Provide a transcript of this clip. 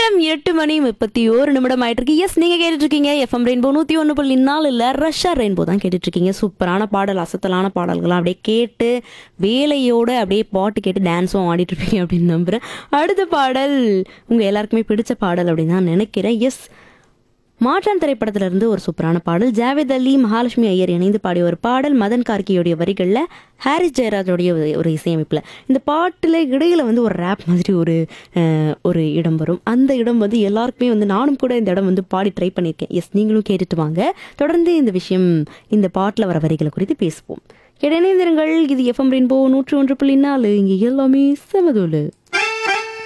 நேரம் எட்டு மணி முப்பத்தி ஒரு நிமிடம் ஆயிட்டு இருக்கு எஸ் நீங்க கேட்டுட்டு இருக்கீங்க எஃப்எம் ரெயின்போ நூத்தி ஒன்று புள்ளி நாலு இல்ல ரஷ்யா ரெயின்போ தான் கேட்டுட்டு இருக்கீங்க சூப்பரான பாடல் அசத்தலான பாடல்கள்லாம் அப்படியே கேட்டு வேலையோட அப்படியே பாட்டு கேட்டு டான்ஸும் ஆடிட்டு இருப்பீங்க அப்படின்னு நம்புறேன் அடுத்த பாடல் உங்க எல்லாருக்குமே பிடிச்ச பாடல் அப்படின்னு தான் நினைக்கிறேன் எஸ் மாற்றான் திரைப்படத்துல இருந்து ஒரு சூப்பரான பாடல் ஜாவேத் அலி மகாலட்சுமி ஐயர் இணைந்து பாடிய ஒரு பாடல் மதன் கார்கியோடைய வரிகளில் ஹாரிஸ் ஜெயராஜோடைய ஒரு- ஒரு இசையமைப்பில் இந்த பாட்டில் இடையில வந்து ஒரு ரேப் மாதிரி ஒரு அஹ், ஒரு இடம் வரும் அந்த இடம் வந்து எல்லாருக்குமே வந்து நானும் கூட இந்த இடம் வந்து பாடி ட்ரை பண்ணியிருக்கேன் எஸ் நீங்களும் கேட்டுட்டு வாங்க தொடர்ந்து இந்த விஷயம் இந்த பாட்டில் வர வரிகளை குறித்து பேசுவோம் இணைந்திருங்கள் இது எஃப்எம் ரெயின்போ நூற்று ஒன்று புள்ளி நாலு இங்கே எல்லாமே சமதோலு